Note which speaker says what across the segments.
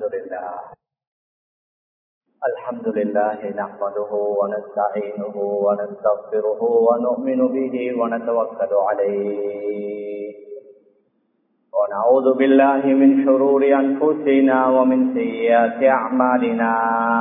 Speaker 1: لله الحمد لله نحمده ونستعينه ونستغفره ونؤمن به ونتوكل عليه ونعوذ بالله من شرور أنفسنا ومن سيئات أعمالنا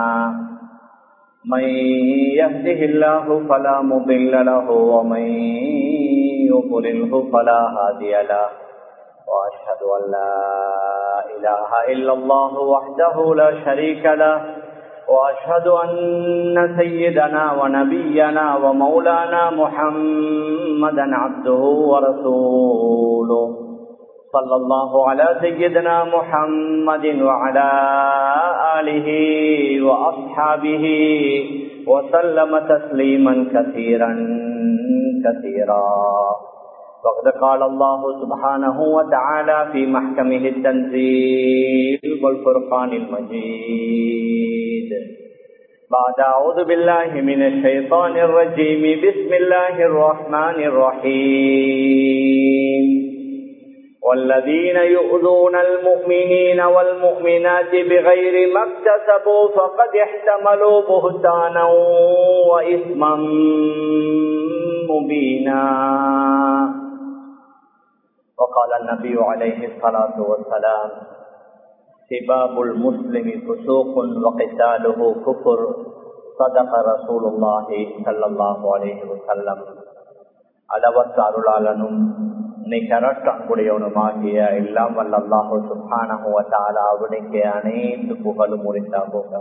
Speaker 1: من يهده الله فلا مضل له ومن يضلله فلا هادي له وأشهد أن لا إله إلا الله وحده لا شريك له وأشهد أن سيدنا ونبينا ومولانا محمدا عبده ورسوله صلى الله على سيدنا محمد وعلى آله وأصحابه وسلم تسليما كثيرا كثيرا وقد قال الله سبحانه وتعالى في محكمه التنزيل والفرقان المجيد بعد أعوذ بالله من الشيطان الرجيم بسم الله الرحمن الرحيم والذين يؤذون المؤمنين والمؤمنات بغير ما اكتسبوا فقد احتملوا بهتانا وإثما مبينا وقال النبي عليه الصلاة والسلام سباب المسلم فسوق وقتاله كفر صدق رسول الله صلى الله عليه وسلم அளவற்ற அருளாளனும் நிகரற்ற அன்புடையவனுமாகிய எல்லாம் வல்ல அல்லாஹு சுல்ஹானஹுவத்தாலா அவனுக்கு அனைத்து புகழும் உரித்தாகுக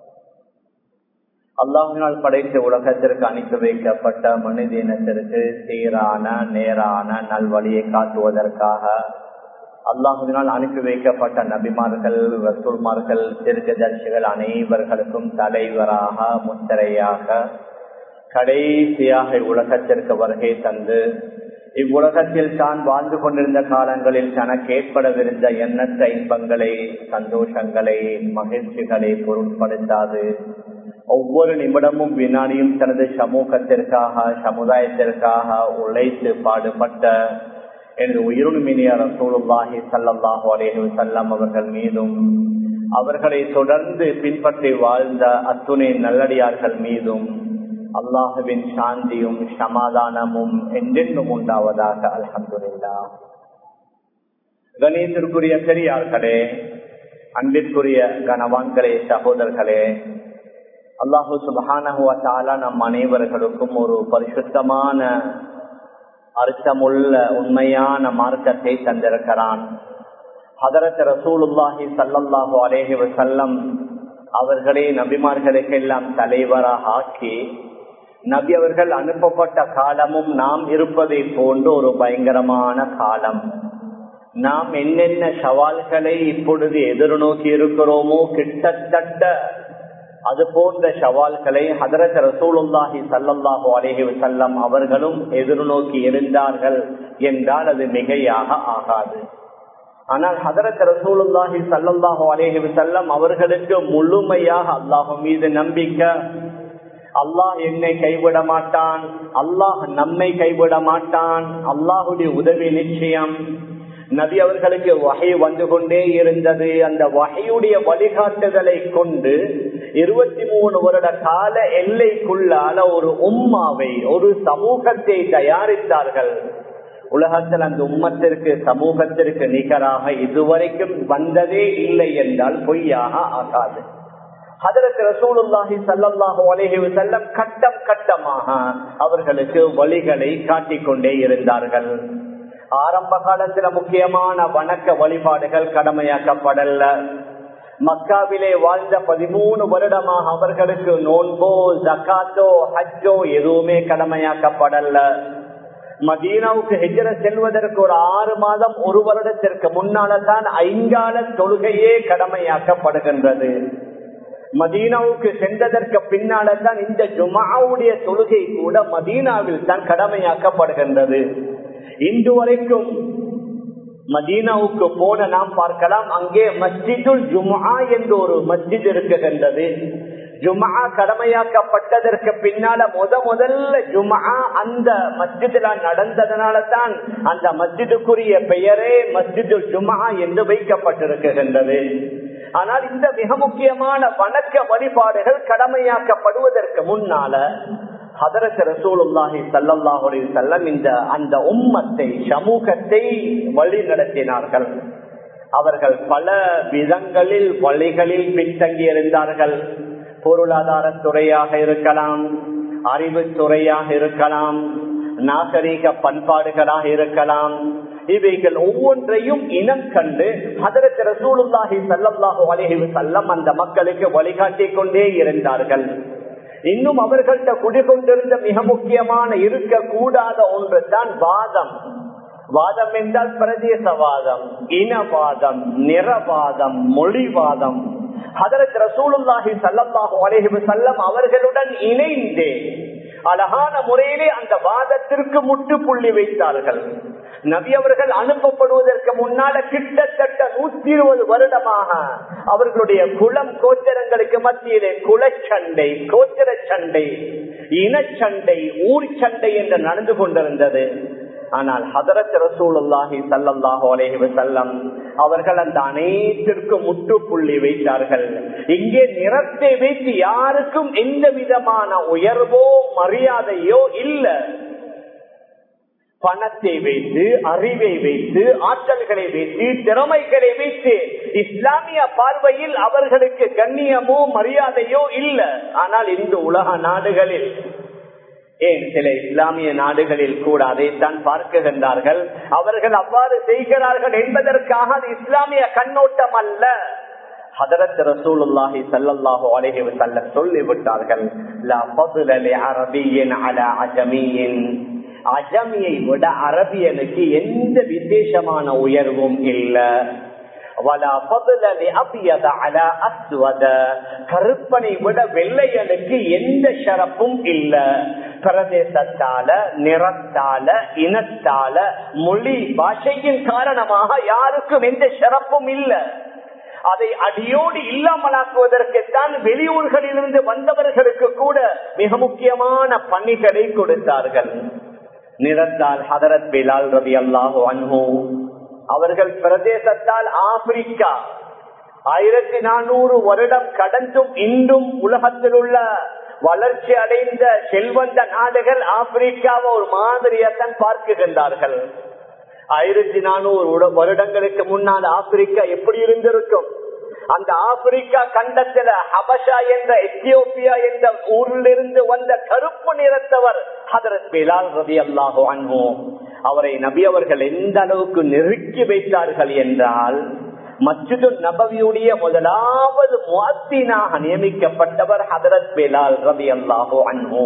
Speaker 1: அல்லாஹினால் படைத்த உலகத்திற்கு அனுப்பி வைக்கப்பட்ட மனித இனத்திற்கு சீரான நேரான நல்வழியை காட்டுவதற்காக அல்லாஹுவினால் அனுப்பி வைக்கப்பட்ட நபிமார்கள் ரசூல்மார்கள் திருக்கதர்சிகள் அனைவர்களுக்கும் தலைவராக முத்திரையாக கடைசியாக உலகத்திற்கு வருகை தந்து இவ்வுலகத்தில் தான் வாழ்ந்து கொண்டிருந்த காலங்களில் தனக்கு ஏற்படவிருந்த எண்ணற்ற இன்பங்களை சந்தோஷங்களை மகிழ்ச்சிகளை பொருட்படுத்தாது ஒவ்வொரு நிமிடமும் வினாடியும் தனது சமூகத்திற்காக சமுதாயத்திற்காக உழைத்து பாடுபட்ட எனது உயிருமினிய ரசூலுல்லாஹி சல்லாஹூ அலேஹு செல்லம் அவர்கள் மீதும் அவர்களை தொடர்ந்து பின்பற்றி வாழ்ந்த அத்துணை நல்லடியார்கள் மீதும் அல்லாஹுவின் சாந்தியும் சமாதானமும் என்றென்றும் உண்டாவதாக அலமதுல்லா கணேசருக்குரிய பெரியார்களே அன்பிற்குரிய கனவான்களே சகோதரர்களே அல்லாஹு சுபஹானஹுவத்தாலா நம் அனைவர்களுக்கும் ஒரு பரிசுத்தமான அர்த்தமுள்ள உண்மையான மார்க்கத்தை தந்திருக்கிறான் ஹதரத் ரசூலுல்லாஹி சல்லல்லாஹு அலேஹி வசல்லம் அவர்களே நபிமார்களுக்கெல்லாம் தலைவராக ஆக்கி நபி அவர்கள் அனுப்பப்பட்ட காலமும் நாம் இருப்பதை போன்று ஒரு பயங்கரமான காலம் நாம் என்னென்ன சவால்களை இப்பொழுது எதிர்நோக்கி இருக்கிறோமோ கிட்டத்தட்ட அது போன்ற சவால்களை ஹதரத் ரசூலுல்லாஹி சல்லல்லாஹு அலேஹி வசல்லம் அவர்களும் எதிர்நோக்கி இருந்தார்கள் என்றால் அது மிகையாக ஆகாது ஆனால் ஹதரத் ரசூலுல்லாஹி சல்லல்லாஹு அலேஹி வசல்லம் அவர்களுக்கு முழுமையாக அல்லாஹு மீது நம்பிக்கை அல்லாஹ் என்னை கைவிட மாட்டான் அல்லாஹ் நம்மை கைவிட மாட்டான் அல்லாஹுடைய உதவி நிச்சயம் நபி அவர்களுக்கு வகை வந்து கொண்டே இருந்தது அந்த வகையுடைய வழிகாட்டுதலை கொண்டு இருபத்தி மூணு வருட கால எல்லைக்குள்ளால ஒரு உம்மாவை ஒரு சமூகத்தை தயாரித்தார்கள் உலகத்தில் அந்த உம்மத்திற்கு சமூகத்திற்கு நிகராக இதுவரைக்கும் வந்ததே இல்லை என்றால் பொய்யாக ஆகாது அதற்கு ரசூலுல்லாஹி சல்லாஹூ அலேஹி செல்லம் கட்டம் கட்டமாக அவர்களுக்கு வழிகளை காட்டிக்கொண்டே இருந்தார்கள் ஆரம்ப காலத்துல முக்கியமான வணக்க வழிபாடுகள் கடமையாக்கப்படல மக்காவிலே வாழ்ந்த பதிமூணு வருடமாக அவர்களுக்கு நோன்போ ஜக்காத்தோ ஹஜ்ஜோ எதுவுமே கடமையாக்கப்படல மதீனாவுக்கு ஹெஜர செல்வதற்கு ஒரு ஆறு மாதம் ஒரு வருடத்திற்கு முன்னால தான் ஐங்கால தொழுகையே கடமையாக்கப்படுகின்றது மதீனாவுக்கு சென்றதற்கு பின்னால தான் இந்த ஜுமாவுடைய தொழுகை கூட மதீனாவில் தான் கடமையாக்கப்படுகின்றது இன்று வரைக்கும் மதீனாவுக்கு போன நாம் பார்க்கலாம் அங்கே மஸ்ஜிதுல் ஜுமா என்று ஒரு மஸ்ஜித் இருக்குகின்றது ஜுமா கடமையாக்கப்பட்டதற்கு பின்னால முத முதல்ல ஜுமா அந்த மஸ்ஜிதுல நடந்ததனால தான் அந்த மஸ்ஜிதுக்குரிய பெயரே மஸ்ஜிது ஜுமா என்று வைக்கப்பட்டிருக்கின்றது ஆனால் இந்த மிக முக்கியமான வணக்க வழிபாடுகள் கடமையாக்கப்படுவதற்கு முன்னால ஹதரத் ரசூலுல்லாஹி சல்லல்லாஹு அலைஹி வஸல்லம் இந்த அந்த உம்மத்தை சமூகத்தை வழி நடத்தினார்கள் அவர்கள் பல விதங்களில் வழிகளில் பின்தங்கி இருந்தார்கள் பொருளாதார துறையாக இருக்கலாம் அறிவு துறையாக இருக்கலாம் நாகரீக பண்பாடுகளாக இருக்கலாம் இவைகள் ஒவ்வொன்றையும் இனம் கண்டு அதற்கு ரசூலுல்லாஹி சல்லல்லாஹு அலைஹி வஸல்லம் அந்த மக்களுக்கு வழிகாட்டி கொண்டே இருந்தார்கள் இன்னும் அவர்கள்ட்ட குடிகொண்டிருந்த மிக முக்கியமான இருக்கக்கூடாத ஒன்று தான் வாதம் வாதம் என்றால் பிரதேசவாதம் இனவாதம் நிறவாதம் மொழிவாதம் அதற்கு ரசூலுல்லாஹி சல்லல்லாஹு அலைஹி வஸல்லம் அவர்களுடன் இணைந்து அழகான முறையிலே அந்த வாதத்திற்கு முட்டுப்புள்ளி வைத்தார்கள் நபி அவர்கள் அனுப்பப்படுவதற்கு முன்னால கிட்டத்தட்ட நூத்தி இருபது வருடமாக அவர்களுடைய குளம் கோச்சரங்களுக்கு மத்தியிலே குலச்சண்டை கோச்சர சண்டை இனச்சண்டை ஊர் சண்டை என்று நடந்து கொண்டிருந்தது ஆனால் ஹதரத் ரசூலுல்லாஹி சல்லல்லாஹு அலைஹி வஸல்லம் அவர்கள் அந்த அனைத்திற்கும் முற்றுப்புள்ளி வைத்தார்கள் இங்கே நிறத்தை வைத்து யாருக்கும் எந்த விதமான உயர்வோ மரியாதையோ இல்ல பணத்தை வைத்து அறிவை வைத்து ஆற்றல்களை வைத்து திறமைகளை வைத்து இஸ்லாமிய பார்வையில் அவர்களுக்கு கண்ணியமோ மரியாதையோ இல்ல ஆனால் இந்த உலக நாடுகளில் ஏன் சில இஸ்லாமிய நாடுகளில் கூட அதைத்தான் பார்க்குகின்றார்கள் அவர்கள் அவ்வாறு செய்கிறார்கள் என்பதற்காக அது இஸ்லாமிய கண்ணோட்டம் அல்ல ஹதரத் ரசூலுல்லாஹி ஸல்லல்லாஹு அலைஹி வஸல்லம் சொல்லிவிட்டார்கள் லா ஃபضل لعربي على عجمي அஜமியை விட அரபியனுக்கு எந்த விசேஷமான உயர்வும் இல்லை கருப்பனை விட வெள்ளையனுக்கு எந்த ஷரப்பும் இல்ல பிரதேசத்தால நிறத்தால இனத்தால மொழி பாஷையின் காரணமாக யாருக்கும் எந்த ஷரப்பும் இல்ல அதை அடியோடு இல்லாமலாக்குவதற்குத்தான் வெளியூர்களிலிருந்து வந்தவர்களுக்கு கூட மிக முக்கியமான பணிகளை கொடுத்தார்கள் நிறத்தால் ஹதரத் பிலால் ரவி அல்லாஹு அன்ஹூ அவர்கள் பிரதேசத்தால் ஆப்பிரிக்கா ஆயிரத்தி நானூறு வருடம் கடந்தும் இன்றும் உலகத்தில் உள்ள வளர்ச்சி அடைந்த செல்வந்த நாடுகள் ஆப்பிரிக்காவை ஒரு மாதிரியத்தான் பார்க்குகின்றார்கள் ஆயிரத்தி நானூறு வருடங்களுக்கு முன்னால் ஆப்பிரிக்கா எப்படி இருந்திருக்கும் அந்த ஆப்பிரிக்கா கண்டத்துல ஹபஷா என்ற எத்தியோப்பியா என்ற ஊரிலிருந்து வந்த கருப்பு நிறத்தவர் ஹதரத் பிலால் ரவி அல்லாஹோ அன்போ அவரை நபி அவர்கள் எந்த அளவுக்கு நெருக்கி வைத்தார்கள் என்றால் மஸ்ஜிது நபவியுடைய முதலாவது முவாத்தினாக நியமிக்கப்பட்டவர் ஹதரத் பிலால் ரவி அல்லாஹோ அன்போ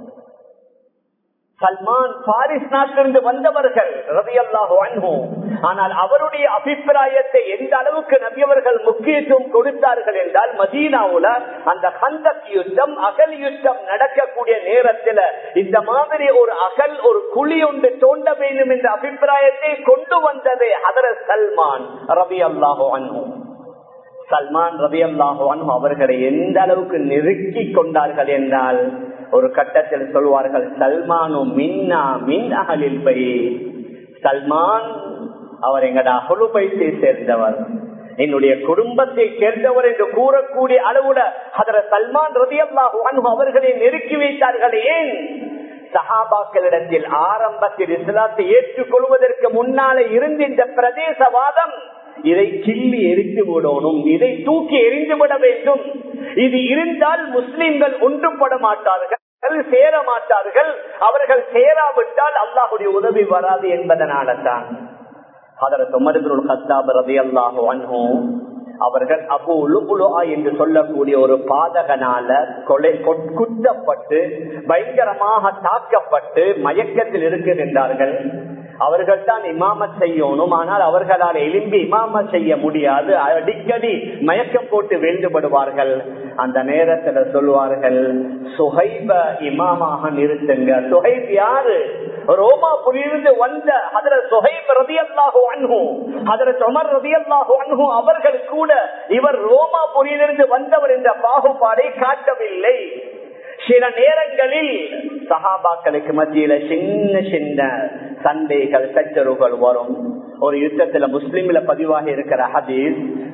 Speaker 1: சல்மான் பாரிஸ் நாட்டிலிருந்து வந்தவர்கள் ரவி அல்லாஹோ அன்போ ஆனால் அவருடைய அபிப்பிராயத்தை எந்த அளவுக்கு நபியவர்கள் முக்கியத்துவம் கொடுத்தார்கள் என்றால் மதீனாவுல அந்த ஹந்தக் யுத்தம் அகல் யுத்தம் நடக்கக்கூடிய நேரத்தில் இந்த மாதிரி ஒரு அகல் ஒரு குழி ஒன்று தோண்ட வேண்டும் என்ற அபிப்பிராயத்தை கொண்டு வந்தது அதர சல்மான் ரவி அல்லாஹோ அன்போ சல்மான் ரவி அல்லாஹோ அன்போ அவர்களை எந்த அளவுக்கு நெருக்கி கொண்டார்கள் என்றால் ஒரு கட்டத்தில் சொல்வார்கள் சல்மானும் மின்னா மின் அகலில் பை சல்மான் அவர் எங்கட அகலு பைத்தை சேர்ந்தவர் என்னுடைய குடும்பத்தை சேர்ந்தவர் என்று கூறக்கூடிய அளவுட அதர சல்மான் ரதியல்லாஹு அன்பு அவர்களை நெருக்கி வைத்தார்கள் ஏன் சஹாபாக்களிடத்தில் ஆரம்பத்தில் இஸ்லாத்தை ஏற்றுக்கொள்வதற்கு முன்னாலே இருந்த இந்த பிரதேசவாதம் இதை கிள்ளி எரித்து விடணும் இதை தூக்கி எரிந்து விட வேண்டும் இது இருந்தால் முஸ்லிம்கள் ஒன்றுபட மாட்டார்கள் சேர மாட்டார்கள் அவர்கள் சேராவிட்டால் அல்லாஹுடைய உதவி வராது என்பதனால தான் அதற்கு மருந்துல் கத்தாப் ரதி அல்லாஹு அன்ஹோ அவர்கள் அபு லுபுலுஆ என்று சொல்லக்கூடிய ஒரு பாதகனால கொலை குத்தப்பட்டு பயங்கரமாக தாக்கப்பட்டு மயக்கத்தில் இருக்குகின்றார்கள் அவர்கள் தான் இமாமத் செய்யணும் ஆனால் அவர்களால் எலும்பி இமாமத் செய்ய முடியாது அடிக்கடி மயக்கம் போட்டு வேண்டுபடுவார்கள் அந்த நேரத்துல சொல்வார்கள் சுகைப இமாமாக நிறுத்துங்க சுகைப் யாரு ரோமாபுரியிலிருந்து வந்த அதுல சுகைப் ரதி அல்லாஹோ அன்ஹூ அதுல சொமர் ரதி அல்லாஹோ அன்ஹூ அவர்கள் கூட இவர் ரோமாபுரியிலிருந்து வந்தவர் என்ற பாகுபாடை காட்டவில்லை சில நேரங்களில் சகாபாக்களுக்கு மத்தியில சின்ன சின்ன சண்டைகள் சச்சரவுகள் வரும் ஒரு யுத்தத்துல முஸ்லிம்ல பதிவாக இருக்கிற ஹதீஸ்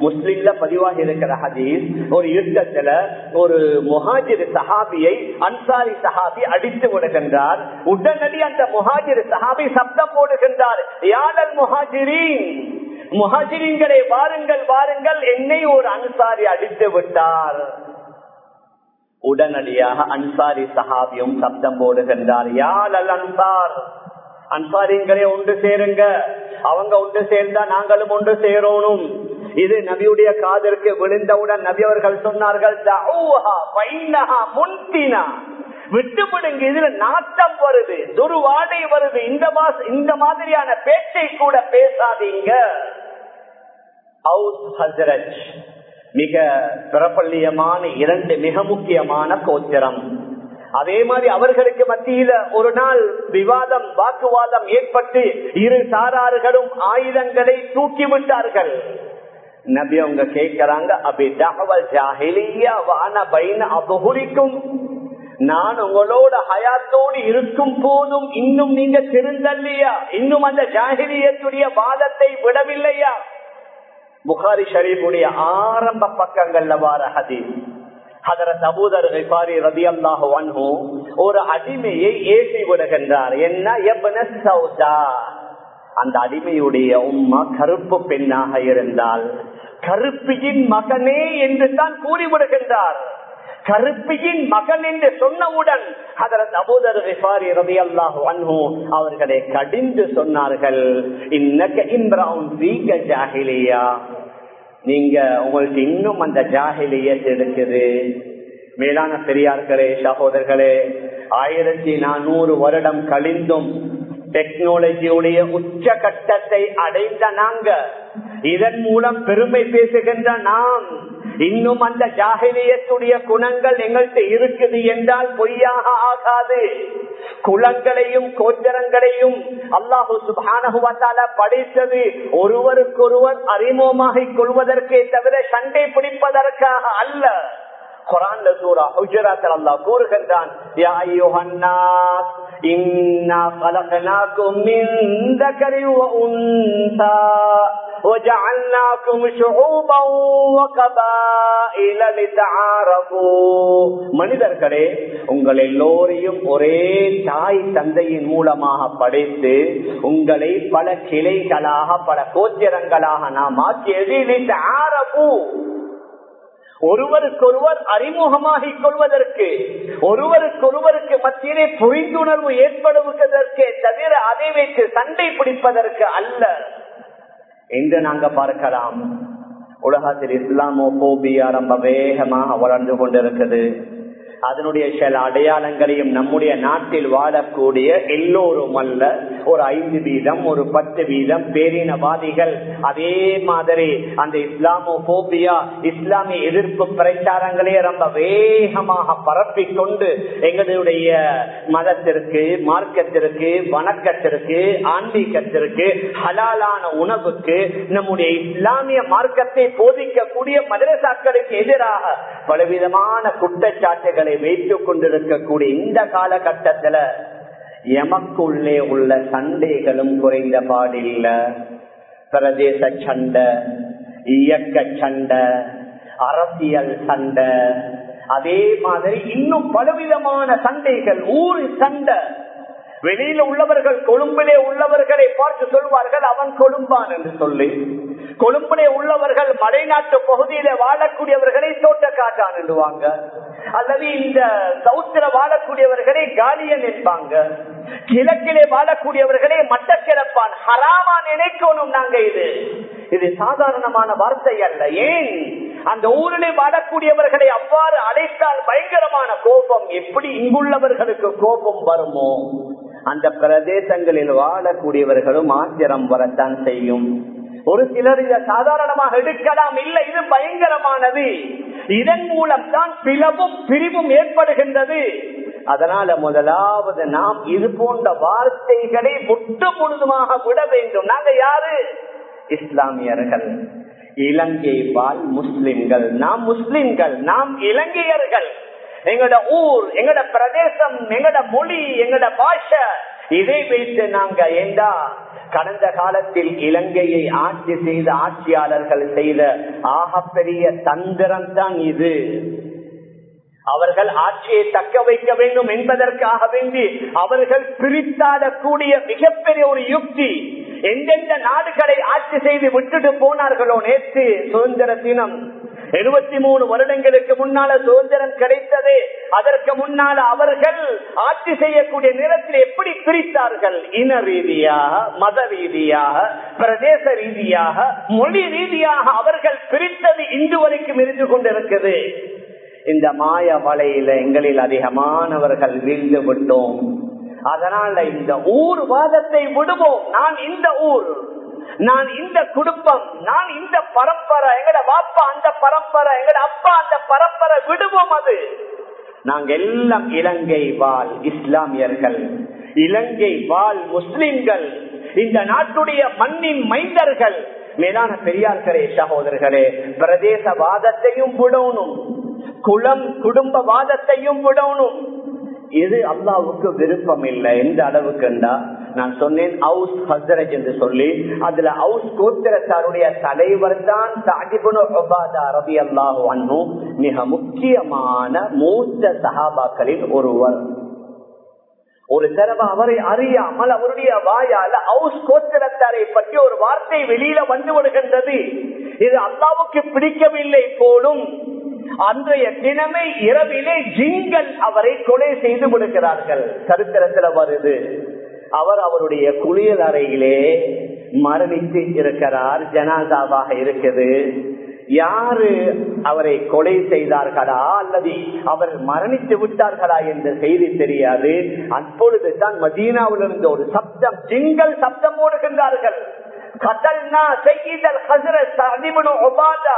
Speaker 1: முஸ்லிம்ல பதிவாக இருக்கிற ஹதீஸ் ஒரு யுத்தத்துல ஒரு முஹாஜிர் சஹாபியை அன்சாரி சஹாபி அடித்து விடுகின்றார் உடனடி அந்த முஹாஜிர் சஹாபி சப்தம் போடுகின்றார் யாதல் முஹாஜிரின் முஹாஜிரின்களே வாருங்கள் வாருங்கள் என்னை ஒரு அன்சாரி அடித்து விட்டார் உடனடியாக அன்சாரி சஹாபியும் சப்தம் போடுகின்றார் யார் அல் அன்சார் அன்சாரிங்களே ஒன்று சேருங்க அவங்க ஒன்று சேர்ந்தா நாங்களும் ஒன்று சேரணும் இது நபியுடைய காதற்கு விழுந்தவுடன் நபி அவர்கள் சொன்னார்கள் விட்டுவிடுங்க இதுல நாட்டம் வருது துருவாடை வருது இந்த இந்த மாதிரியான பேச்சை கூட பேசாதீங்க மிக பிரபல்யமான இரண்டு மிக முக்கியமான கோத்திரம் அதே மாதிரி அவர்களுக்கு மத்தியில ஒரு நாள் விவாதம் வாக்குவாதம் ஏற்பட்டு இரு சாரார்களும் ஆயுதங்களை தூக்கி விட்டார்கள் நபி அவங்க கேட்கிறாங்க அபி தகவல் ஜாகிலியா வான பைன அபகுரிக்கும் நான் உங்களோட ஹயாத்தோடு இருக்கும் போதும் இன்னும் நீங்க திருந்தல்லையா இன்னும் அந்த ஜாகிலியத்துடைய வாதத்தை விடவில்லையா புகாரி ஷரீஃபுடைய ஆரம்ப பக்கங்கள்ல வார ஹதீஸ் ஹதரத் அபூதர் விபாரி ரதி அல்லாஹு அன்ஹு ஒரு அடிமையை ஏசி விடுகின்றார் என்ன எபன சௌதா அந்த அடிமையுடைய உம்மா கருப்பு பெண்ணாக இருந்தால் கருப்பியின் மகனே என்று தான் கூறிவிடுகின்றார் கருப்பியின் மகன் என்று சொன்னவுடன் அதற்கு அபூதர் விபாரி ரவி அல்லாஹு அன்ஹு அவர்களை கடிந்து சொன்னார்கள் இன்னக்க இம்ரான் வீக ஜாகிலியா நீங்க உங்களுக்கு இன்னும் அந்த ஜாகிலியத் இருக்குது மேலான பெரியார்களே சகோதரர்களே ஆயிரத்தி நானூறு வருடம் கழிந்தும் டெக்னாலஜியுடைய உச்ச கட்டத்தை அடைந்த நாங்க இதன் மூலம் பெருமை பேசுகின்ற நாம் இன்னும் அந்த ஜாகிலியத்துடைய குணங்கள் எங்கள்கிட்ட இருக்குது என்றால் பொய்யாக ஆகாது குளங்களையும் கோச்சரங்களையும் அல்லாஹு சுபானகுவத்தால படைத்தது ஒருவருக்கொருவர் அறிமுகமாகிக் கொள்வதற்கே தவிர சண்டை பிடிப்பதற்காக அல்ல குரான்ல சூரா ஹுஜராத்தில் அல்லாஹ் கூறுகின்றான் யா அய்யுஹன் நாஸ் இன்னா خلقناكم من ذكر وانثى وجعلناكم شعوبا وقبائل لتعارفوا மனிதர்களே உங்கள் எல்லோரையும் ஒரே தாய் தந்தையின் மூலமாக படைத்து உங்களை பல கிளைகளாக பல கோத்திரங்களாக நாம் ஆக்கியது ஆரபு ஒருவருக்கொருவர் அறிமுகமாகிக் கொள்வதற்கு ஒருவருக்கொருவருக்கு மத்தியிலே புரிந்துணர்வு ஏற்படுவதற்கே தவிர அதை வைத்து சண்டை பிடிப்பதற்கு அல்ல என்று நாங்க பார்க்கலாம் உலகத்தில் இஸ்லாமோ போபியா ரொம்ப வேகமாக வளர்ந்து கொண்டிருக்குது அதனுடைய சில அடையாளங்களையும் நம்முடைய நாட்டில் வாழக்கூடிய எல்லோரும் அல்ல ஒரு ஐந்து வீதம் ஒரு பத்து வீதம் பேரினவாதிகள் அதே மாதிரி அந்த இஸ்லாமோ போபியா இஸ்லாமிய எதிர்ப்பு பிரச்சாரங்களே ரொம்ப வேகமாக பரப்பிக் கொண்டு எங்களுடைய மதத்திற்கு மார்க்கத்திற்கு வணக்கத்திற்கு ஆன்மீகத்திற்கு ஹலாலான உணவுக்கு நம்முடைய இஸ்லாமிய மார்க்கத்தை போதிக்கக்கூடிய மதரசாக்களுக்கு எதிராக பலவிதமான குற்றச்சாட்டுகளை வைத்துக் கொண்டிருக்கக்கூடிய இந்த காலகட்டத்துல எமக்குள்ளே உள்ள சண்டைகளும் குறைந்த பாடில்ல பிரதேச சண்டை இயக்க சண்டை அரசியல் சண்டை அதே மாதிரி இன்னும் பலவிதமான சண்டைகள் ஊர் சண்டை வெளியில உள்ளவர்கள் கொழும்பிலே உள்ளவர்களை பார்த்து சொல்வார்கள் அவன் கொழும்பான் என்று சொல்லி கொழும்பிலே உள்ளவர்கள் மலைநாட்டு பகுதியில வாழக்கூடியவர்களை தோட்டக்காட்டான் என்றுவாங்க அல்லது இந்த சவுத்திர வாழக்கூடியவர்களை காலியன் என்பாங்க கிழக்கிலே வாழக்கூடியவர்களே மட்டக்கிழப்பான் ஹராமா நினைக்கணும் நாங்க இது இது சாதாரணமான வார்த்தை அல்ல ஏன் அந்த ஊரிலே வாழக்கூடியவர்களை அவ்வாறு அழைத்தால் பயங்கரமான கோபம் எப்படி இங்குள்ளவர்களுக்கு கோபம் வருமோ அந்த பிரதேசங்களில் வாழக்கூடியவர்களும் ஆத்திரம் வரத்தான் செய்யும் ஒரு சிலர் இதை சாதாரணமாக எடுக்கலாம் இல்லை இது பயங்கரமானது இதன் மூலம் தான் பிளவும் பிரிவும் ஏற்படுகின்றது அதனால முதலாவது நாம் இது போன்ற வார்த்தைகளை முட்டு முழுதுமாக விட வேண்டும் நாங்க யாரு இஸ்லாமியர்கள் இலங்கை வாழ் முஸ்லிம்கள் நாம் முஸ்லிம்கள் நாம் இலங்கையர்கள் எங்கட ஊர் எங்கட பிரதேசம் எங்கட மொழி எங்கட பாஷை இதை வைத்து நாங்க ஏண்டா கடந்த காலத்தில் இலங்கையை ஆட்சி செய்த ஆட்சியாளர்கள் செய்த ஆகப்பெரிய தந்திரம் தான் இது அவர்கள் ஆட்சியை தக்க வைக்க வேண்டும் என்பதற்காக வேண்டி அவர்கள் பிரித்தாடக்கூடிய மிகப்பெரிய ஒரு யுக்தி எந்தெந்த நாடுகளை ஆட்சி செய்து விட்டுட்டு போனார்களோ நேற்று சுதந்திர தினம் எழுபத்தி மூணு வருடங்களுக்கு முன்னால சுதந்திரம் கிடைத்தது அதற்கு முன்னால அவர்கள் ஆட்சி செய்யக்கூடிய நேரத்தில் எப்படி பிரித்தார்கள் இன ரீதியாக மத ரீதியாக பிரதேச ரீதியாக மொழி ரீதியாக அவர்கள் பிரித்தது இன்று வரைக்கும் இருந்து கொண்டிருக்குது இந்த மாய வலையில எங்களில் அதிகமானவர்கள் வீழ்ந்து விட்டோம் அதனால இந்த ஊர் வாதத்தை விடுவோம் நான் இந்த ஊர் நான் இந்த குடும்பம் நான் இந்த பரம்பரை எங்கட பாப்பா அந்த பரம்பரை எங்கட அப்பா அந்த பரம்பரை விடுவோம் அது நாங்க எல்லாம் இலங்கை வாழ் இஸ்லாமியர்கள் இலங்கை வாழ் முஸ்லிம்கள் இந்த நாட்டுடைய மண்ணின் மைந்தர்கள் மேலான பெரியார்களே சகோதரர்களே பிரதேசவாதத்தையும் விடணும் குளம் குடும்பவாதத்தையும் விடணும் இது அல்லாவுக்கு விருப்பம் இல்லை எந்த அளவுக்குண்டா நான் சொன்னேன் ஹவுஸ் ஹசரஜ் என்று சொல்லி அதுல ஹவுஸ் கோத்திரத்தாருடைய தலைவர் தான் ரபி அல்லாஹு அன்னும் மிக முக்கியமான மூத்த சகாபாக்களில் ஒருவர் ஒரு தடவை அவரை அறியாமல் அவருடைய வாயால ஹவுஸ் கோத்திரத்தாரை பற்றி ஒரு வார்த்தை வெளியில வந்து விடுகின்றது இது அல்லாவுக்கு பிடிக்கவில்லை போலும் அன்றைய தினமே இரவிலே ஜிங்கள் அவரை கொலை செய்து விடுகிறார்கள் சரித்திரத்துல வருது அவர் அவருடைய குளியல் அறையிலே மரணித்து இருக்கிறார் ஜனாதாவாக இருக்குது யாரு அவரை கொலை செய்தார்களா அல்லது அவர் மரணித்து விட்டார்களா என்ற செய்தி தெரியாது அப்பொழுது தான் மதீனாவிலிருந்து ஒரு சப்தம் ஜிங்கள் சப்தம் போடுகின்றார்கள் கதல்னா செய்தல் ஹசரத் அதிபனு ஒபாதா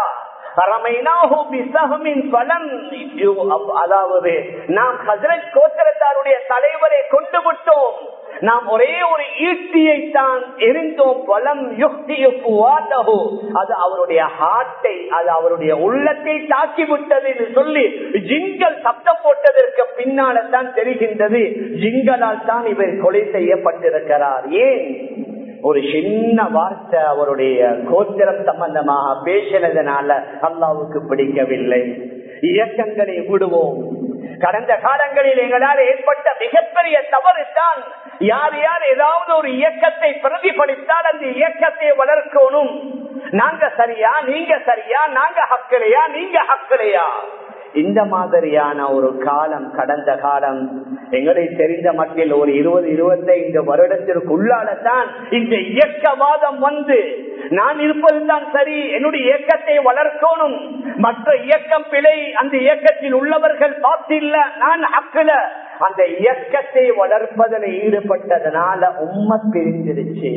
Speaker 1: அதாவது நாம் ஹசரத் கோத்திரத்தாருடைய தலைவரை கொண்டு விட்டோம் நாம் ஒரே ஒரு ஈட்டியை தான் எரிந்தோம் பலம் யுக்தி அது அவருடைய ஹார்ட்டை அது அவருடைய உள்ளத்தை தாக்கி விட்டது என்று சொல்லி ஜிங்கல் சப்தம் போட்டதற்கு பின்னால தான் தெரிகின்றது ஜிங்கலால் தான் இவர் கொலை செய்யப்பட்டிருக்கிறார் ஏன் ஒரு சின்ன வார்த்தை அவருடைய கோத்திரம் சம்பந்தமாக பேசினதுனால அல்லாவுக்கு பிடிக்கவில்லை இயக்கங்களை விடுவோம் கடந்த காலங்களில் எங்களால் ஏற்பட்ட மிகப்பெரிய தவறு தான் யார் யார் ஏதாவது ஒரு இயக்கத்தை பிரதிபலித்தால் அந்த இயக்கத்தை வளர்க்கணும் நாங்க சரியா நீங்க சரியா நாங்க ஹக்கலையா நீங்க ஹக்கலையா இந்த மாதிரியான ஒரு காலம் கடந்த காலம் எங்களை தெரிந்த மட்டில் ஒரு இருபது இருபத்தைந்து வருடத்திற்குள்ளாலதான் இந்த இயக்கவாதம் வந்து நான் இருப்பதுதான் சரி என்னுடைய இயக்கத்தை வளர்க்கணும் மற்ற இயக்கம் பிழை அந்த இயக்கத்தில் உள்ளவர்கள் பார்த்தில்ல நான் ஹக்கில அந்த இயக்கத்தை வளர்ப்பதில் ஈடுபட்டதனால உண்மை பிரிஞ்சிருச்சு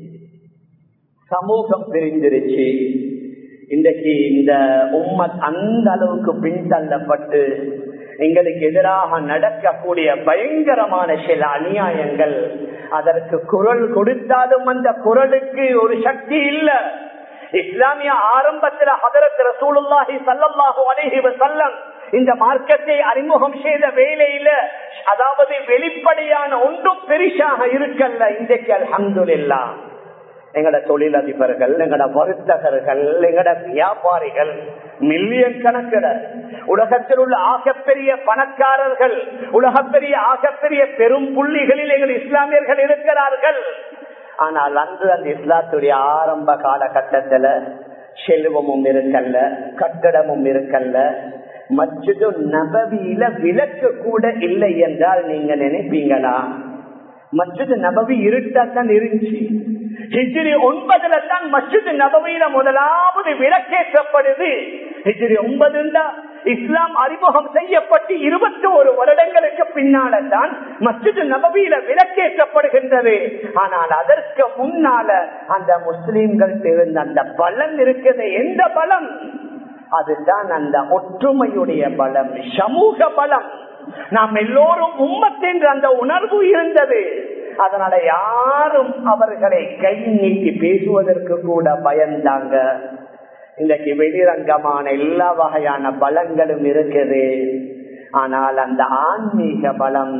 Speaker 1: சமூகம் பிரிஞ்சிருச்சு இன்றைக்கு இந்த உம்மத் அந்த அளவுக்கு பின்தள்ளப்பட்டு எங்களுக்கு எதிராக நடக்கக்கூடிய பயங்கரமான சில அநியாயங்கள் அதற்கு குரல் கொடுத்தாலும் அந்த குரலுக்கு ஒரு சக்தி இல்ல இஸ்லாமிய ஆரம்பத்தில் ஹதரத் ரசூலுல்லாஹி சல்லல்லாஹு அலைஹி வஸல்லம் இந்த மார்க்கத்தை அறிமுகம் செய்த வேலையில அதாவது வெளிப்படையான ஒன்றும் பெரிசாக இருக்கல்ல இன்றைக்கு அல்ஹம்துலில்லாஹ் எங்கட தொழிலதிபர்கள் எங்கட வர்த்தகர்கள் எங்கட வியாபாரிகள் மில்லியன் கணக்கில் உலகத்தில் உள்ள ஆகப்பெரிய பணக்காரர்கள் உலகப்பெரிய ஆகப்பெரிய பெரும் புள்ளிகளில் எங்கள் இஸ்லாமியர்கள் இருக்கிறார்கள் ஆனால் அன்று அந்த இஸ்லாத்துடைய ஆரம்ப காலகட்டத்துல செல்வமும் இருக்கல்ல கட்டடமும் இருக்கல்ல மற்றது நபவியில விளக்கு கூட இல்லை என்றால் நீங்க நினைப்பீங்களா மற்றது நபவி இருட்டாத்தான் இருந்துச்சு ஹிஜ்ரி ஒன்பதுல தான் மஸ்ஜித் நபவியில முதலாவது விளக்கேற்றப்படுது ஹிஜ்ரி ஒன்பது இஸ்லாம் அறிமுகம் செய்யப்பட்டு இருபத்தி ஒரு வருடங்களுக்கு பின்னால தான் மஸ்ஜித் நபவியில விளக்கேற்றப்படுகின்றது ஆனால் அதற்கு முன்னால அந்த முஸ்லிம்கள் இருந்த அந்த பலம் இருக்குது எந்த பலம் அதுதான் அந்த ஒற்றுமையுடைய பலம் சமூக பலம் நாம் எல்லோரும் உம்மத்தின் அந்த உணர்வு இருந்தது அதனால யாரும் அவர்களை கை நீட்டி பேசுவதற்கு கூட பயந்தாங்க இன்றைக்கு வெளிரங்கமான எல்லா வகையான பலங்களும் இருக்குது ஆனால் அந்த ஆன்மீக பலம்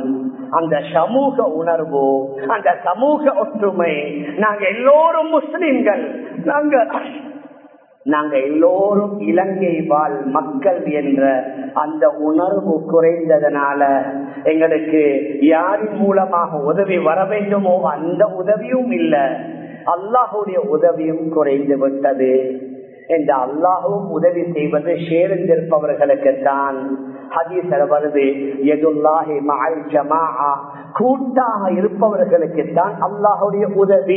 Speaker 1: அந்த சமூக உணர்வு அந்த சமூக ஒற்றுமை நாங்க எல்லோரும் முஸ்லிம்கள் நாங்க நாங்க எல்லோரும் இலங்கை வாழ் மக்கள் என்ற அந்த உணர்வு குறைந்ததனால எங்களுக்கு யாரின் மூலமாக உதவி வர வேண்டுமோ அந்த உதவியும் இல்லை அல்லாஹுடைய உதவியும் குறைந்து விட்டது என்ற அல்லாஹும் உதவி செய்வது சேர்ந்திருப்பவர்களுக்குத்தான் ஹதீசர் வருது எதுல்லாஹி மகள் ஜமா கூட்டாக இருப்பவர்களுக்குத்தான் அல்லாஹுடைய உதவி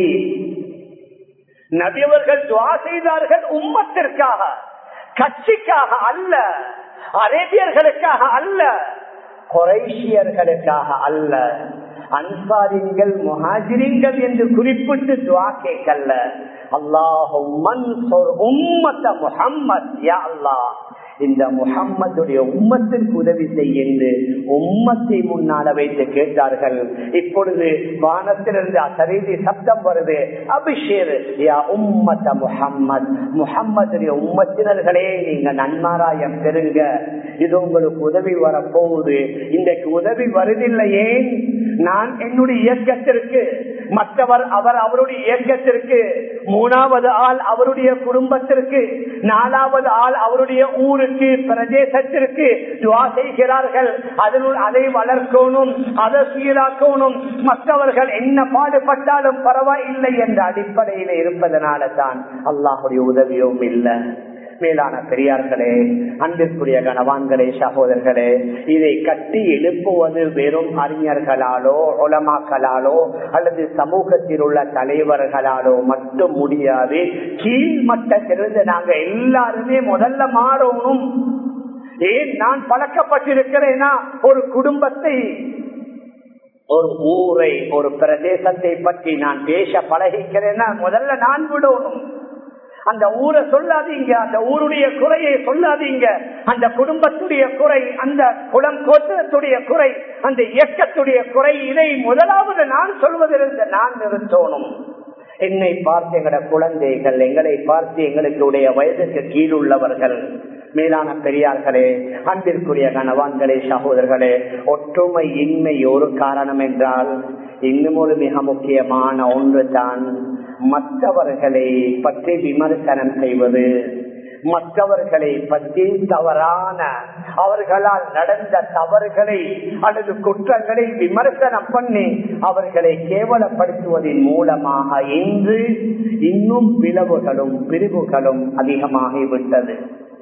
Speaker 1: நபியவர்கள் துவா செய்தார்கள் உம்மத்திற்காக கட்சிக்காக அல்ல அரேபியர்களுக்காக அல்ல குறைஷியர்களுக்காக அல்ல அன்சாரிங்கள் முஹாஜிரிங்கள் என்று குறிப்பிட்டு துவா கேட்கல அல்லாஹும் உம்மத்த முஹம்மத் யா அல்லாஹ் இந்த முகம்மதுடைய உம்மத்திற்கு உதவி செய்ய உம்மத்தை முன்னால வைத்து கேட்டார்கள் இப்பொழுது வானத்திலிருந்து அசரீதி சப்தம் வருது அபிஷேர் யா உம்மத்த முகம்மது முகம்மதுடைய உம்மத்தினர்களே நீங்க நன்மாராயம் பெறுங்க இது உங்களுக்கு உதவி வரப்போகுது இன்றைக்கு உதவி வருதில்லையே நான் என்னுடைய இயக்கத்திற்கு மற்றவர் அவர் அவருடைய இயக்கத்திற்கு மூணாவது ஆள் அவருடைய குடும்பத்திற்கு நாலாவது ஆள் அவருடைய ஊருக்கு பிரதேசத்திற்கு துவா செய்கிறார்கள் அதனுள் அதை வளர்க்கணும் அதை சீராக்கணும் மற்றவர்கள் என்ன பாடுபட்டாலும் பரவாயில்லை என்ற அடிப்படையில் இருப்பதனால தான் அல்லாஹுடைய உதவியும் இல்லை மேலான பெரியார்களே அன்பிற்குரிய கணவான்களே சகோதரர்களே இதை கட்டி எழுப்புவது வெறும் அறிஞர்களாலோ உலமாக்களாலோ அல்லது சமூகத்தில் உள்ள தலைவர்களாலோ மட்டும் முடியாது கீழ்மட்டத்திலிருந்து நாங்க எல்லாருமே முதல்ல மாறணும் ஏன் நான் பழக்கப்பட்டிருக்கிறேனா ஒரு குடும்பத்தை ஒரு ஊரை ஒரு பிரதேசத்தை பற்றி நான் பேச பழகிக்கிறேன்னா முதல்ல நான் விடணும் அந்த ஊரை சொல்லாதீங்க அந்த ஊருடைய குறையை சொல்லாதீங்க அந்த குடும்பத்துடைய குறை அந்த குளம் கோத்திரத்துடைய குறை அந்த இயக்கத்துடைய குறை இதை முதலாவது நான் சொல்வதிலிருந்து நான் நிறுத்தணும் என்னை பார்த்து எங்களோட குழந்தைகள் எங்களை பார்த்து எங்களுடைய வயதுக்கு கீழுள்ளவர்கள் மேலான பெரியார்களே அன்பிற்குரிய கணவான்களே சகோதரர்களே ஒற்றுமை இன்மை ஒரு காரணம் என்றால் இன்னும் ஒரு மிக முக்கியமான ஒன்று தான் மற்றவர்களை பற்றி விமர்சனம் செய்வது மற்றவர்களை பற்றி தவறான அவர்களால் நடந்த தவறுகளை அல்லது குற்றங்களை விமர்சனம் பண்ணி அவர்களை கேவலப்படுத்துவதன் மூலமாக இன்று இன்னும் பிளவுகளும் பிரிவுகளும் அதிகமாகிவிட்டது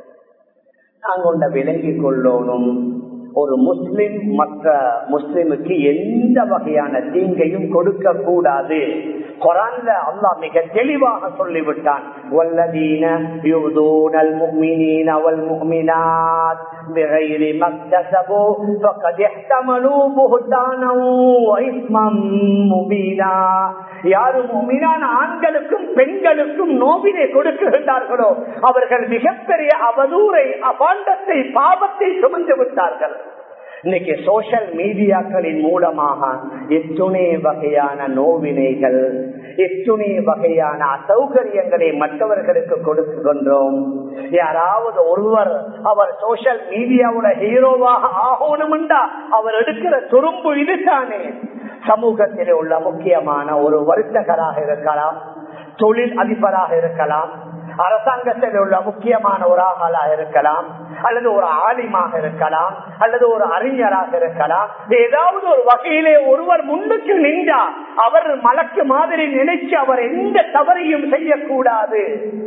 Speaker 1: நாங்கள் விளங்கிக் கொள்ளோனும் ஒரு முஸ்லிம் மற்ற முஸ்லிமுக்கு எந்த வகையான தீங்கையும் கொடுக்க கூடாது குரான்ல அல்லாஹ் மிக தெளிவாக சொல்லிவிட்டான் வல்லதீன யூதூனல் முஃமினீன வல் முஃமினாத் பிகைரி மக்தஸபு ஃபகத் இஹ்தமலு புஹ்தானன் வ இஸ்மம் முபீனா யாரு முஃமினான ஆண்களுக்கும் பெண்களுக்கும் நோவினை கொடுக்குகின்றார்களோ அவர்கள் மிகப்பெரிய அவதூரை அபாண்டத்தை பாவத்தை சுமந்து விட்டார்கள் இன்னைக்கு சோசியல் மீடியாக்களின் மூலமாக எத்துணை வகையான நோவினைகள் எத்துணை வகையான அசௌகரியங்களை மற்றவர்களுக்கு கொடுக்கின்றோம் யாராவது ஒருவர் அவர் சோசியல் மீடியாவோட ஹீரோவாக ஆகணும்டா அவர் எடுக்கிற துரும்பு இதுதானே சமூகத்தில் உள்ள முக்கியமான ஒரு வருத்தகராக இருக்கலாம் தொழில் அதிபராக இருக்கலாம் அரசாங்கத்தில் உள்ள முக்கியமான ஒரு ஆகலாக இருக்கலாம் அல்லது ஒரு ஆலிமாக இருக்கலாம் அல்லது ஒரு அறிஞராக இருக்கலாம் ஏதாவது ஒரு வகையிலே ஒருவர் முன்னுக்கு நின்றா அவர் மலக்கு மாதிரி நினைச்சு அவர் எந்த தவறையும் செய்யக்கூடாது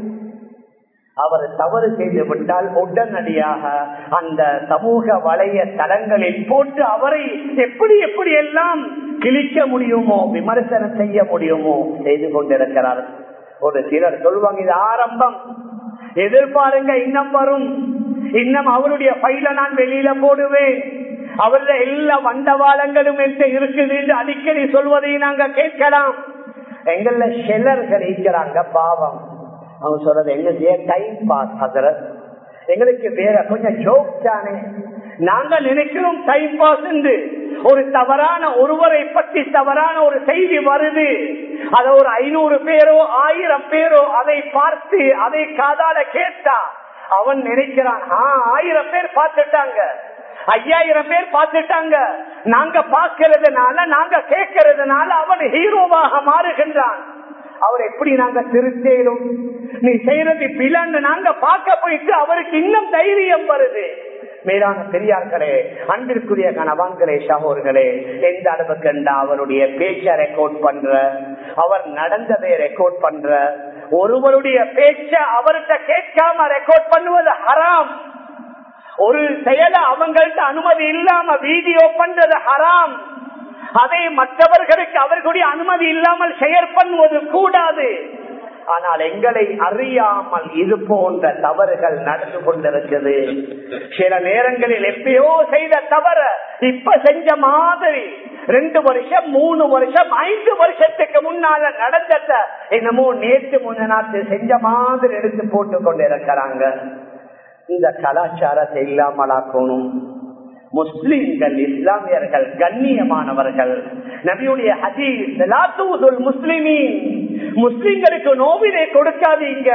Speaker 1: அவர் தவறு செய்து விட்டால் உடனடியாக அந்த சமூக வலைய தளங்களில் போட்டு அவரை எப்படி எப்படி எல்லாம் கிழிக்க முடியுமோ விமர்சனம் செய்ய முடியுமோ செய்து கொண்டிருக்கிறார் ஒரு சிலர் சொல்லுவாங்க இது ஆரம்பம் எதிர்பாருங்க இன்னும் வரும் இன்னும் அவருடைய பையில நான் வெளியில போடுவேன் அவருடைய எல்லா வண்டவாளங்களும் என்ற இருக்குது என்று அடிக்கடி சொல்வதை நாங்க கேட்கலாம் எங்கள சிலர்கள் இருக்கிறாங்க பாவம் அவங்க சொல்றது எங்களுக்கு டைம் பாஸ் ஹசரத் எங்களுக்கு வேற கொஞ்சம் ஜோக் தானே நாங்க நினைக்கிறோம் டைம் பாஸ் என்று ஒரு தவறான ஒருவரை பற்றி தவறான ஒரு செய்தி வருது அத ஒரு ஐநூறு பேரோ ஆயிரம் பேரோ அதை பார்த்து அதை காதால கேட்டா அவன் நினைக்கிறான் ஆயிரம் பேர் பார்த்துட்டாங்க ஐயாயிரம் பேர் பார்த்துட்டாங்க நாங்க பார்க்கறதுனால நாங்க கேட்கறதுனால அவன் ஹீரோவாக மாறுகின்றான் அவர் எப்படி நாங்க திருத்தேரும் நீ செய்யறது பிளன்னு நாங்க பார்க்க போயிட்டு அவருக்கு இன்னும் தைரியம் வருது மேலான பெரியார்களே அன்பிற்குரிய கணவான்களே சகோர்களே எந்த அளவுக்கு அவருடைய பேச்சை ரெக்கார்ட் பண்ற அவர் நடந்ததை ரெக்கார்ட் பண்ற ஒருவருடைய பேச்ச அவர்கிட்ட கேட்காம ரெக்கார்ட் பண்ணுவது ஹராம் ஒரு செயலை அவங்கள்ட்ட அனுமதி இல்லாம வீடியோ பண்றது ஹராம் அதை மற்றவர்களுக்கு அவர்களுடைய அனுமதி இல்லாமல் ஷேர் பண்ணுவது கூடாது ஆனால் எங்களை அறியாமல் இது போன்ற தவறுகள் நடந்து கொண்டிருக்குது சில நேரங்களில் எப்பயோ செய்த தவற இப்ப செஞ்ச மாதிரி ரெண்டு வருஷம் மூணு வருஷம் ஐந்து வருஷத்துக்கு முன்னால நடந்தத என்னமோ நேற்று முன்னாத்து செஞ்ச மாதிரி எடுத்து போட்டு கொண்டு இருக்கிறாங்க இந்த கலாச்சாரத்தை இல்லாமலாக்கணும் முஸ்லிம்கள் இஸ்லாமியர்கள் கண்ணியமானவர்கள் நபியுடைய ஹதீஸ் முஸ்லிமின் முஸ்லிம்களுக்கு நோவினை கொடுக்காதீங்க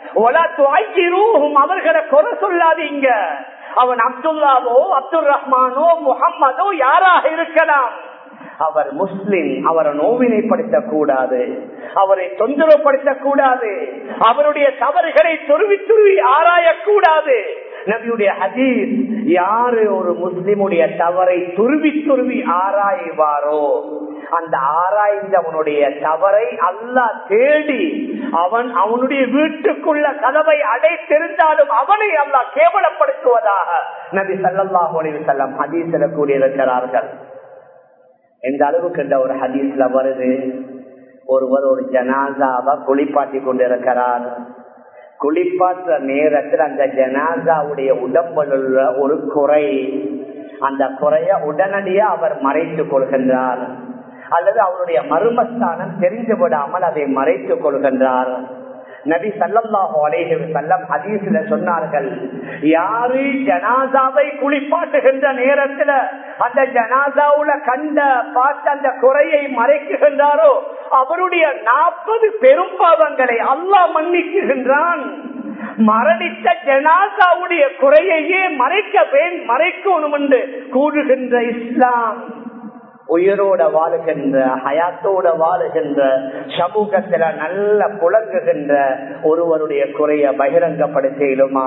Speaker 1: அவர்களை கொலை சொல்லாதீங்க அவன் அப்துல்லாவோ அப்துல் ரஹ்மானோ முகம்மதோ யாராக இருக்கலாம் அவர் முஸ்லிம் அவரை நோவினைப்படுத்தக் கூடாது அவரை தொந்தரவுப்படுத்தக் கூடாது அவருடைய தவறுகளை துருவி துருவி ஆராயக்கூடாது நபியுடைய ஹதீஸ் யாரு ஒரு முஸ்லிமுடைய தவறை துருவி துருவி ஆராய்வாரோ அந்த ஆராய்ந்தவனுடைய தவறை அல்லா தேடி அவன் அவனுடைய வீட்டுக்குள்ள கதவை அடைத்திருந்தாலும் அவனை அல்லா கேவலப்படுத்துவதாக நபி சல்லாஹ் செல்லம் ஹதீசில கூறியிருக்கிறார்கள் எந்த அளவுக்கு இந்த ஒரு ஹதீஸ்ல வருது ஒருவர் ஒரு ஜனாசாவை குளிப்பாட்டி கொண்டிருக்கிறார் குளிப்பாற்ற நேரத்தில் அந்த ஜனாசாவுடைய உடம்பில் உள்ள ஒரு குறை அந்த குறைய உடனடியா அவர் மறைத்துக் கொள்கின்றார் அல்லது அவருடைய மர்மஸ்தானம் தெரிந்து விடாமல் அதை மறைத்துக் கொள்கின்றார் நபி சல்லாஹு அலேஹி செல்லம் ஹதீஸ்ல சொன்னார்கள் யாரு ஜனாசாவை குளிப்பாட்டுகின்ற நேரத்துல அந்த ஜனாசாவுல கண்ட பார்த்த அந்த குறையை மறைக்குகின்றாரோ அவருடைய நாற்பது பெரும் பாவங்களை அல்லாஹ் மன்னிக்குகின்றான் மரணித்த ஜனாசாவுடைய குறையையே மறைக்க மறைக்கணும் என்று கூறுகின்ற இஸ்லாம் உயிரோட வாழுகின்ற ஹயாத்தோட வாழுகின்ற சமூகத்துல நல்ல புழங்குகின்ற ஒருவருடைய குறைய பகிரங்கப்படுத்திடுமா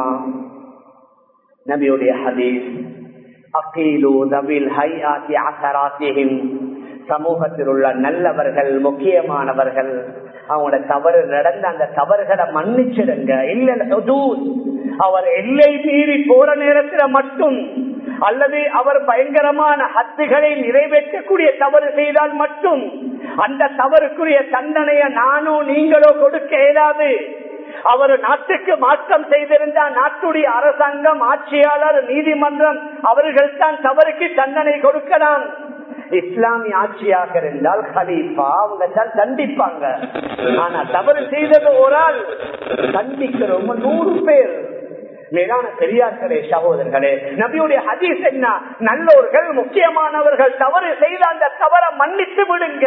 Speaker 1: நபியுடைய ஹதீஸ் அக்கீலு நபில் ஹை ஆக்கி அசராசியும் சமூகத்தில் உள்ள நல்லவர்கள் முக்கியமானவர்கள் அவங்களோட தவறு நடந்த அந்த தவறுகளை மன்னிச்சிடுங்க இல்ல அவர் எல்லை மீறி போற நேரத்துல மட்டும் அல்லது அவர் பயங்கரமான ஹத்துகளை நிறைவேற்றக்கூடிய தவறு செய்தால் மட்டும் அந்த தவறுக்குரிய தண்டனைய நானோ நீங்களோ கொடுக்க இயலாது அவர் நாட்டுக்கு மாற்றம் செய்திருந்தா நாட்டுடைய அரசாங்கம் ஆட்சியாளர் நீதிமன்றம் அவர்கள் தான் தவறுக்கு தண்டனை கொடுக்கலாம் இஸ்லாமிய ஆட்சியாக இருந்தால் ஹலீஃபா அவங்க தான் தண்டிப்பாங்க ஆனா தவறு செய்தது ஒரு ஆள் தண்டிக்கிறோம் நூறு பேர் மேலான பெரியார்களே சகோதரர்களே நபியுடைய ஹதீஸ் என்ன நல்லோர்கள் முக்கியமானவர்கள் தவறு செய்த அந்த தவறை மன்னித்து விடுங்க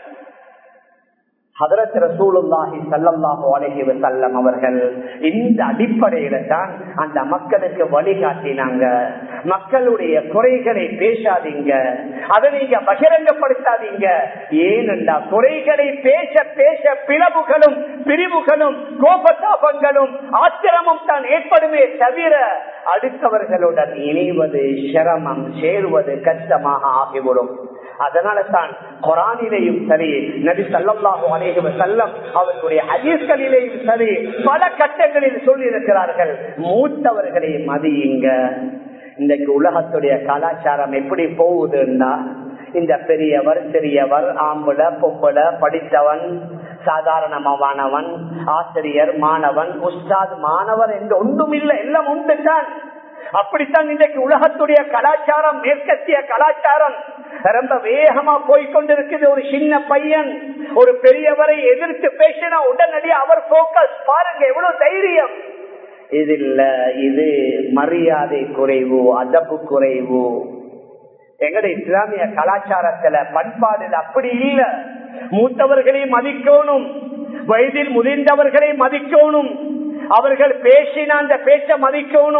Speaker 1: ஹதரத் ரசூலுல்லாஹி சல்லல்லாஹு அலைஹி வஸல்லம் அவர்கள் இந்த அடிப்படையில தான் அந்த மக்களுக்கு வழிகாட்டினாங்க மக்களுடைய குறைகளை பேசாதீங்க அதை நீங்க பகிரங்கப்படுத்தாதீங்க ஏனென்றா குறைகளை பேச பேச பிளவுகளும் பிரிவுகளும் கோபத்தாபங்களும் ஆத்திரமும் தான் ஏற்படுமே தவிர அடுத்தவர்களுடன் இணைவது சிரமம் சேருவது கஷ்டமாக ஆகிவிடும் அதனால தான் குரானிலேயும் சரி நபி சல்லாஹு அலேஹி செல்லம் அவர்களுடைய ஹதீஸ்களிலேயும் சரி பல கட்டங்களில் சொல்லி இருக்கிறார்கள் மூத்தவர்களை மதியுங்க இன்றைக்கு உலகத்துடைய கலாச்சாரம் எப்படி போகுதுன்னா இந்த பெரியவர் சிறியவர் ஆம்புல பொம்புல படித்தவன் சாதாரணமானவன் ஆசிரியர் மாணவன் உஸ்தாத் மாணவர் என்று ஒன்றும் இல்லை எல்லாம் உண்டு தான் அப்படித்தான் இன்றைக்கு உலகத்துடைய கலாச்சாரம் மேற்கத்திய கலாச்சாரம் ரொம்ப வேகமா போய்கொண்டிருக்குது ஒரு சின்ன பையன் ஒரு பெரியவரை எதிர்த்து பேசினா உடனடியா அவர் போக்கஸ் பாருங்க எவ்வளவு தைரியம் இது இல்ல இது மரியாதை குறைவு அதப்பு குறைவு எங்கட இஸ்லாமிய கலாச்சாரத்துல பண்பாடுல அப்படி இல்ல மூத்தவர்களை மதிக்கணும் வயதில் முதிர்ந்தவர்களை மதிக்கணும் அவர்கள் பேசின அந்த பேச்ச மதிக்கணும்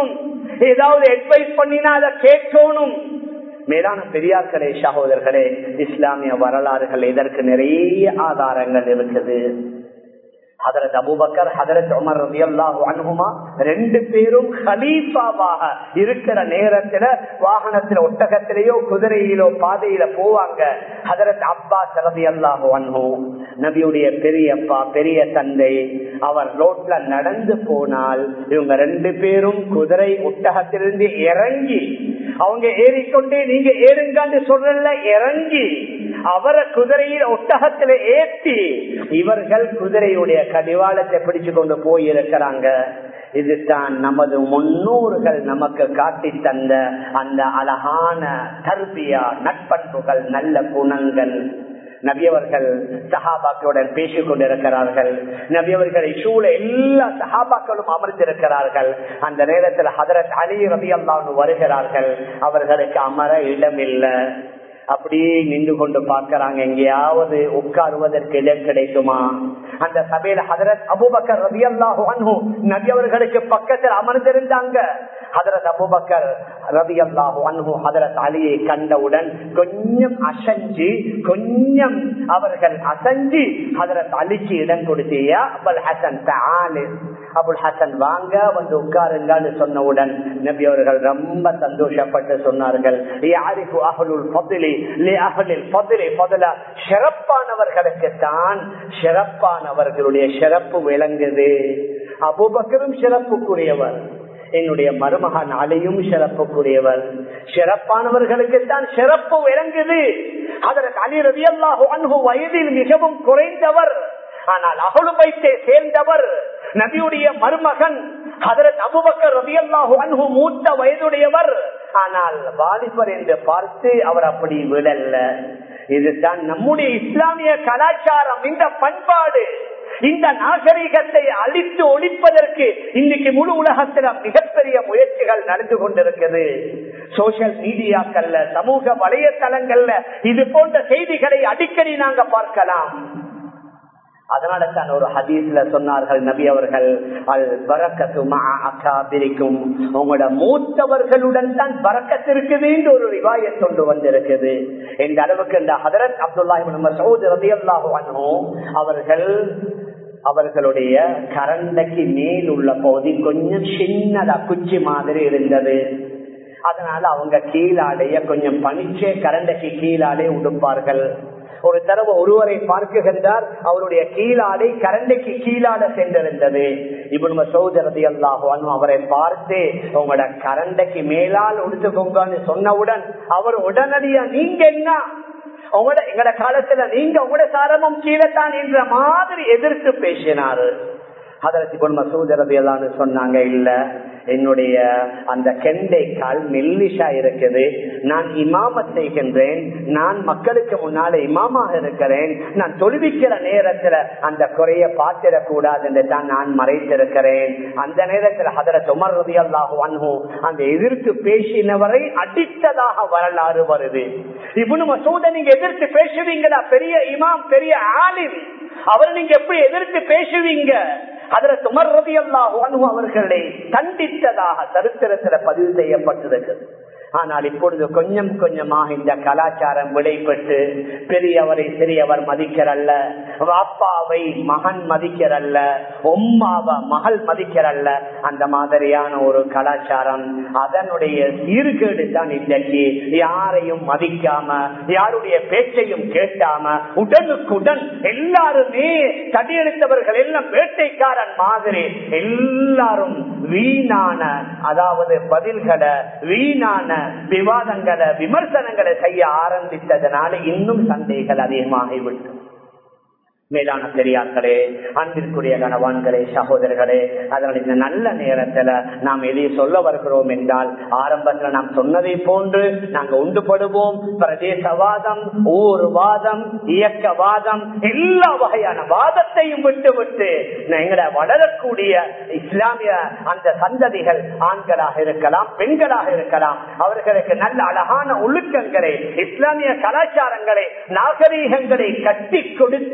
Speaker 1: ஏதாவது அட்வைஸ் பண்ணினா அதை கேட்கணும் மேலான பெரியார்களே சகோதரர்களே இஸ்லாமிய வரலாறுகள் இதற்கு நிறைய ஆதாரங்கள் இருக்குது ஹதரத் அபுபக்கர் ஹதரத் உமர் ரவி அல்லாஹு ரெண்டு பேரும் ஹலீஃபாவாக இருக்கிற நேரத்துல வாகனத்துல ஒட்டகத்திலேயோ குதிரையிலோ பாதையில போவாங்க ஹதரத் அப்பாஸ் ரவி அல்லாஹு அன்ஹு நபியுடைய பெரியப்பா பெரிய தந்தை அவர் ரோட்ல நடந்து போனால் இவங்க ரெண்டு பேரும் குதிரை ஒட்டகத்திலிருந்து இறங்கி அவங்க ஏறிக்கொண்டே நீங்க ஏறுங்கான்னு சொல்றல இறங்கி அவரை குதிரையில் ஒட்டகத்துல ஏற்றி இவர்கள் குதிரையுடைய கடிவாளத்தை பிடிச்சு கொண்டு போயிருக்கிறாங்க இதுதான் நமது முன்னோர்கள் நமக்கு காட்டி தந்த அந்த அழகான தர்பியா நட்பண்புகள் நல்ல குணங்கள் நபியவர்கள் சஹாபாக்களுடன் பேசிக் கொண்டிருக்கிறார்கள் நபியவர்களை சூழ எல்லா சஹாபாக்களும் அமர்ந்திருக்கிறார்கள் அந்த நேரத்தில் ஹதரத் அலி ரபி அல்லான்னு வருகிறார்கள் அவர்களுக்கு அமர இடமில்லை அப்படியே நின்று கொண்டு பார்க்கிறாங்க எங்கேயாவது உட்காருவதற்கு இடம் கிடைக்குமா அந்த சபையில ஹதரத் அபுபக்கர் ரவி அல்லாஹு நபி அவர்களுக்கு பக்கத்தில் அமர்ந்திருந்தாங்க ஹதரத் அபுபக்கர் ரவி அல்லாஹு அன்ஹு ஹதரத் அலியை கண்டவுடன் கொஞ்சம் அசஞ்சு கொஞ்சம் அவர்கள் அசஞ்சு ஹதரத் அலிக்கு இடம் கொடுத்தியா அபுல் ஹசன் அபுல் ஹசன் வாங்க வந்து உட்காருங்கன்னு சொன்னவுடன் நபி அவர்கள் ரொம்ப சந்தோஷப்பட்டு சொன்னார்கள் யாருக்கு அகலுல் பத்திலி சிறப்பானவர்களுக்கு தான் சிறப்பானவர்களுடைய சிறப்பு விளங்குது அபுபக்கரும் சிறப்புக்குரியவர் என்னுடைய மருமகன் அலையும் சிறப்புக்குரியவர் சிறப்பானவர்களுக்கு தான் சிறப்பு விளங்குது அதற்கு அலி ரவி அல்லாஹு அன்பு வயதில் மிகவும் குறைந்தவர் ஆனால் அகலு வைத்தே சேர்ந்தவர் நபியுடைய மருமகன் ஹதரத் அபுபக்கர் ரவி அல்லாஹு அன்பு மூத்த வயதுடையவர் ஆனால் வாலிபர் என்று பார்த்து அவர் அப்படி விடல்ல இதுதான் நம்முடைய இஸ்லாமிய கலாச்சாரம் இந்த பண்பாடு இந்த நாகரிகத்தை அழித்து ஒழிப்பதற்கு இன்னைக்கு முழு உலகத்துல மிகப்பெரிய முயற்சிகள் நடந்து கொண்டிருக்கிறது சோசியல் மீடியாக்கள்ல சமூக வலையதளங்கள்ல இது போன்ற செய்திகளை அடிக்கடி நாங்க பார்க்கலாம் அதனால தான் ஒரு ஹதீஸ்ல சொன்னார்கள் நபி அவர்கள் அல் பறக்கத்தும் உங்களோட மூத்தவர்களுடன் தான் பறக்கத்து இருக்குது என்று ஒரு ரிவாயத் கொண்டு வந்திருக்குது இந்த அளவுக்கு இந்த ஹதரத் அப்துல்லா அவர்கள் அவர்களுடைய கரண்டைக்கு மேல் உள்ள பகுதி கொஞ்சம் சின்னதா குச்சி மாதிரி இருந்தது அதனால அவங்க கீழாடைய கொஞ்சம் பனிச்சே கரண்டைக்கு கீழாலே உடுப்பார்கள் ஒரு தடவை ஒருவரை பார்க்குகின்றார் அவருடைய கீழாடை கரண்டைக்கு கீழாட சென்றிருந்தது இப்ப சௌதரதி அல்லாஹுவான் அவரை பார்த்து உங்களோட கரண்டைக்கு மேலால் உடுத்துக்கோங்கன்னு சொன்னவுடன் அவர் உடனடியா நீங்க என்ன உங்களோட எங்கட காலத்துல நீங்க உங்களோட சாரமும் கீழத்தான் என்ற மாதிரி எதிர்த்து பேசினாரு அதற்கு பொன் மசூத் ரபியலான்னு சொன்னாங்க இல்ல என்னுடைய அந்த கெண்டை கால் மெல்லிஷா இருக்குது நான் இமாம செய்கின்றேன் நான் மக்களுக்கு முன்னால இமாமாக இருக்கிறேன் நான் தொழுவிக்கிற நேரத்துல அந்த குறைய பார்த்திடக்கூடாது என்று தான் நான் மறைத்திருக்கிறேன் அந்த நேரத்தில் அதர சுமர் ரவி அல்லாஹு அந்த எதிர்த்து பேசினவரை அடித்ததாக வரலாறு வருது இவனு மசூத நீங்க எதிர்த்து பேசுவீங்களா பெரிய இமாம் பெரிய ஆலிம் அவரை நீங்க எப்படி எதிர்த்து பேசுவீங்க அதுல சுமர் ரவி அல்லாஹு அவர்களை கண்டித்ததாக சரித்திரத்துல பதிவு செய்யப்பட்டிருக்கிறது ஆனால் இப்பொழுது கொஞ்சம் கொஞ்சமாக இந்த கலாச்சாரம் விடைபெற்று பெரியவரை சிறியவர் மதிக்கிறல்ல வாப்பாவை மகன் மதிக்கிறல்ல உம்மாவை மகள் மதிக்கிறல்ல அந்த மாதிரியான ஒரு கலாச்சாரம் அதனுடைய சீர்கேடு தான் இன்றைக்கு யாரையும் மதிக்காம யாருடைய பேச்சையும் கேட்டாம உடனுக்குடன் எல்லாருமே தடியெடுத்தவர்கள் எல்லாம் வேட்டைக்காரன் மாதிரி எல்லாரும் வீணான அதாவது பதில்களை வீணான விவாதங்களை விமர்சனங்களை செய்ய ஆரம்பித்ததனால இன்னும் சண்டைகள் அதிகமாகிவிட்டது மேலான பெரியார்களே அன்பிற்குரிய கணவான்களே சகோதரர்களே அதனால் இந்த நல்ல நேரத்துல நாம் எதை சொல்ல வருகிறோம் என்றால் ஆரம்பத்துல நாம் சொன்னதை போன்று நாங்க உண்டுபடுவோம் பிரதேசவாதம் ஊர்வாதம் இயக்கவாதம் எல்லா வகையான வாதத்தையும் விட்டு விட்டு எங்களை வளரக்கூடிய இஸ்லாமிய அந்த சந்ததிகள் ஆண்களாக இருக்கலாம் பெண்களாக இருக்கலாம் அவர்களுக்கு நல்ல அழகான ஒழுக்கங்களை இஸ்லாமிய கலாச்சாரங்களை நாகரீகங்களை கட்டி கொடுத்து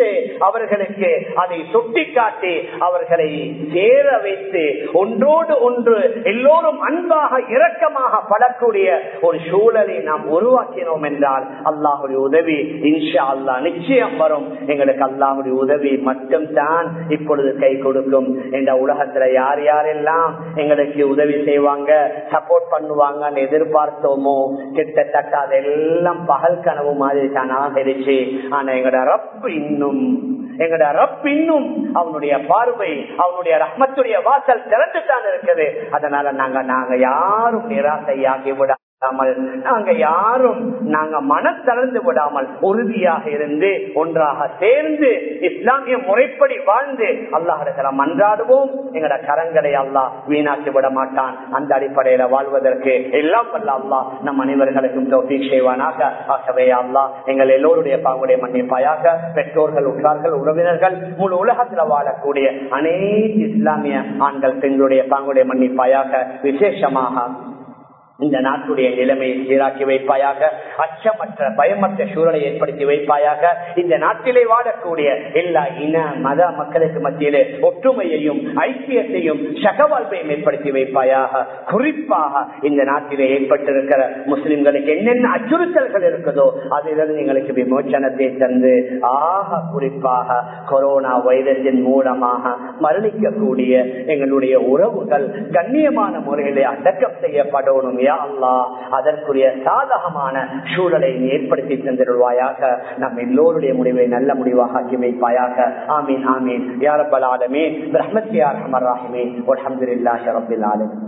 Speaker 1: அவர்களுக்கு அதை சுட்டிக்காட்டி அவர்களை சேர வைத்து ஒன்றோடு ஒன்று எல்லோரும் அன்பாக இரக்கமாக படக்கூடிய ஒரு சூழலை நாம் உருவாக்கினோம் என்றால் அல்லாஹுடைய உதவி இன்ஷா அல்லா நிச்சயம் வரும் எங்களுக்கு அல்லாஹுடைய உதவி மட்டும்தான் இப்பொழுது கை கொடுக்கும் இந்த உலகத்துல யார் யாரெல்லாம் எங்களுக்கு உதவி செய்வாங்க சப்போர்ட் பண்ணுவாங்கன்னு எதிர்பார்த்தோமோ கிட்டத்தட்ட அதெல்லாம் பகல் கனவு மாதிரி தான் ஆகிருச்சு ஆனா எங்களோட ரப்பு இன்னும் எங்கட ரப் இன்னும் அவனுடைய பார்வை அவனுடைய ரஹ்மத்துடைய வாசல் திறந்துதான் இருக்குது அதனால நாங்க நாங்க யாரும் நிராசையாகி விட விடாமல் நாங்க யாரும் நாங்க மனத்தளர்ந்து விடாமல் உறுதியாக இருந்து ஒன்றாக சேர்ந்து இஸ்லாமிய முறைப்படி வாழ்ந்து அல்லாஹிடத்துல மன்றாடுவோம் எங்கட கரங்களை அல்லாஹ் வீணாக்கி விட மாட்டான் அந்த அடிப்படையில வாழ்வதற்கு எல்லாம் வல்ல அல்லாஹ் நம் அனைவர்களுக்கும் தோஃபீக் செய்வானாக ஆகவே அல்லாஹ் எங்கள் எல்லோருடைய பாங்குடைய மன்னிப்பாயாக பெற்றோர்கள் உற்றார்கள் உறவினர்கள் முழு உலகத்துல வாழக்கூடிய அனைத்து இஸ்லாமிய ஆண்கள் பெண்களுடைய பாங்குடைய மன்னிப்பாயாக விசேஷமாக இந்த நாட்டுடைய நிலைமையை சீராக்கி வைப்பாயாக அச்சமற்ற பயமற்ற சூழலை ஏற்படுத்தி வைப்பாயாக இந்த நாட்டிலே வாழக்கூடிய எல்லா இன மத மக்களுக்கு மத்தியிலே ஒற்றுமையையும் ஐக்கியத்தையும் சகவாழ்வையும் ஏற்படுத்தி வைப்பாயாக குறிப்பாக இந்த நாட்டிலே ஏற்பட்டிருக்கிற முஸ்லிம்களுக்கு என்னென்ன அச்சுறுத்தல்கள் இருக்குதோ அதிலிருந்து எங்களுக்கு விமோச்சனத்தை தந்து ஆக குறிப்பாக கொரோனா வைரஸின் மூலமாக மரணிக்கக்கூடிய எங்களுடைய உறவுகள் கண்ணியமான முறையிலே அடக்கம் செய்யப்படணும் யா அல்லா அதற்குரிய சாதகமான சூழலை ஏற்படுத்தி தந்திருவாயாக நம் எல்லோருடைய முடிவை நல்ல முடிவாக ஆக்கி வைப்பாயாக ஆமீன் ஆமீன் யாரப்பல் ஆலமே ரஹமத்யார் அமர் ராஹிமே அலமதுல்லாஹி ரபில் ஆலமீன்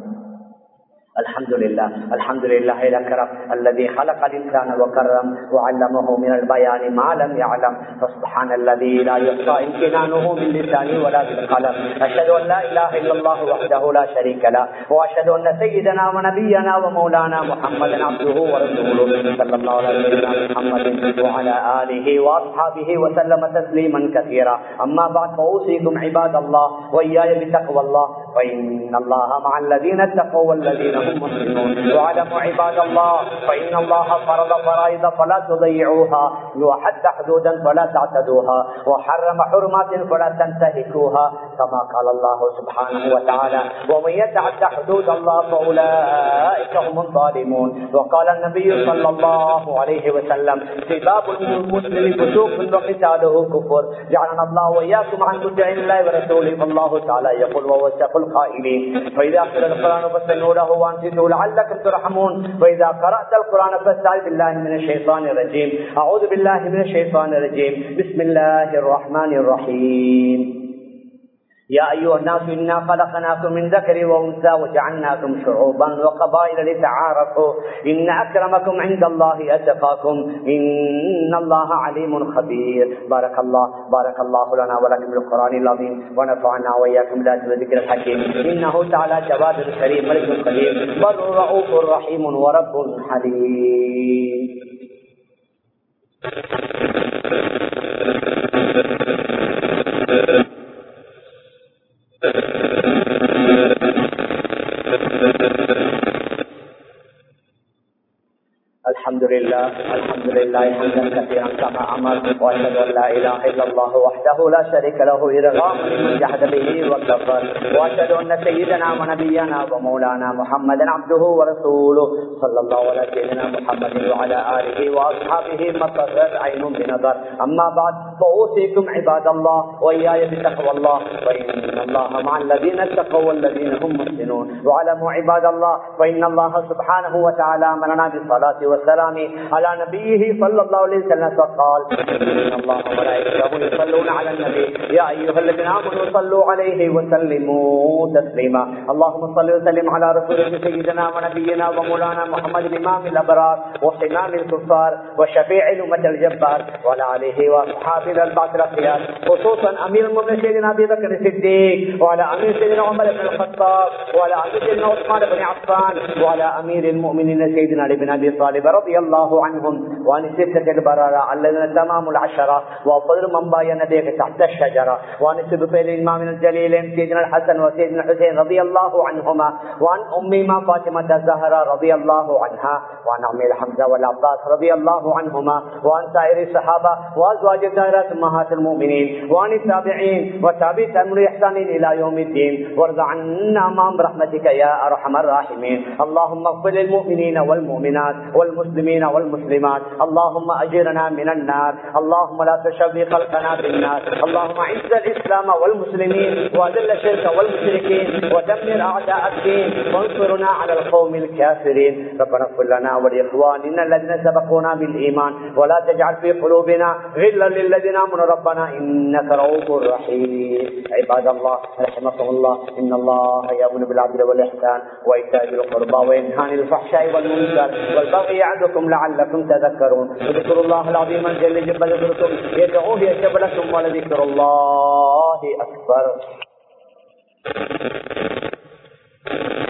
Speaker 1: الحمد لله الحمد لله الأكرم الذي خلق الإنسان وكرم وعلمه من البيان ما لم يعلم فسبحان الذي لا يحصى امتنانه من لسانه ولا بالقلم أشهد أن لا إله إلا الله وحده لا شريك له وأشهد أن سيدنا ونبينا ومولانا محمدا عبده ورسوله صلى الله على سيدنا محمد وعلى آله وأصحابه وسلم تسليما كثيرا أما بعد فأوصيكم عباد الله وإياي بتقوى الله فإن الله مع الذين اتقوا والذين هم مسلمون واعلموا عباد الله فإن الله فرض فرائض فلا تضيعوها وحد حدودا فلا تعتدوها وحرم حرمات فلا تنتهكوها كما قال الله سبحانه وتعالى ومن يتعد حدود الله فأولئك هم الظالمون وقال النبي صلى الله عليه وسلم سباب المسلم فسوق وقتاله كفر جعلنا الله وإياكم عن مدع الله ورسوله والله تعالى يقول وهو القائلين فإذا قرأ القرآن فاستمعوا له وانصتوا لعلكم ترحمون واذا قرات القران فاستعذ بالله من الشيطان الرجيم اعوذ بالله من الشيطان الرجيم بسم الله الرحمن الرحيم يا أيها الناس إنا خلقناكم من ذكر وأنثى وجعلناكم شعوبا وقبائل لتعارفوا إن أكرمكم عند الله أتقاكم إن الله عليم خبير بارك الله بارك الله لنا ولكم بالقرآن العظيم ونفعنا وإياكم لا ذكر الحكيم إنه تعالى جواد الكريم ملك قدير بر رؤوف رحيم ورب حليم الحمد لله الحمد لله حمدا كثيرا كما امر واشهد ان لا اله الا الله وحده لا شريك له ارغاما لمن جحد به وكفر واشهد ان سيدنا ونبينا ومولانا محمدا عبده ورسوله صلى الله على سيدنا محمد وعلى اله واصحابه ما قرت عين بنظر اما بعد فاوصيكم عباد الله واياي بتقوى الله فان الله مع الذين اتقوا والذين هم محسنون واعلموا عباد الله فان الله سبحانه وتعالى امرنا بالصلاه والسلام على نبيه صلى الله عليه وسلم فقال ان الله وملائكته يصلون على النبي يا ايها الذين امنوا صلوا عليه وسلموا تسليما اللهم صل وسلم على رسولك سيدنا ونبينا ومولانا محمد الامام الابرار وحمام الكفار وشفيع الامه الجبار وعلى اله واصحابه البعث الاخيار خصوصا امير المؤمنين سيدنا ابي بكر الصديق وعلى امير سيدنا عمر بن الخطاب وعلى امير سيدنا عثمان بن عفان وعلى امير المؤمنين سيدنا علي بن ابي طالب رضي الله عنهم وعن ستة البررة الذين تمام العشرة وفضل من باين نبيك تحت الشجرة وعن سبقين الإمام الجليل سيدنا الحسن وسيدنا الحسين رضي الله عنهما وعن أمهما فاطمة الزهرة رضي الله عنها وعن عمي حمزة والعباس رضي الله عنهما وعن سائر الصحابة وأزواج الزهرة والوالدات امهات المؤمنين وعن التابعين وتابع تامر احسان الى يوم الدين وارض عنا معهم برحمتك يا ارحم الراحمين اللهم اغفر للمؤمنين والمؤمنات والمسلمين والمسلمات اللهم اجرنا من النار اللهم لا تشبه خلقنا بالنار اللهم اعز الاسلام والمسلمين واذل الشرك والمشركين ودمر اعداء الدين وانصرنا على القوم الكافرين ربنا اغفر لنا ولاخواننا الذين سبقونا بالايمان ولا تجعل في قلوبنا غلا للذين امنوا ربنا انك رؤوف رحيم عباد الله رحمكم الله ان الله يامر بالعدل والاحسان وايتاء ذي القربى وينهى عن الفحشاء والمنكر والبغي يعظكم لعلكم تذكرون اذكروا الله العظيم الجل جل ذكركم يدعوه يجب لكم ولذكر الله اكبر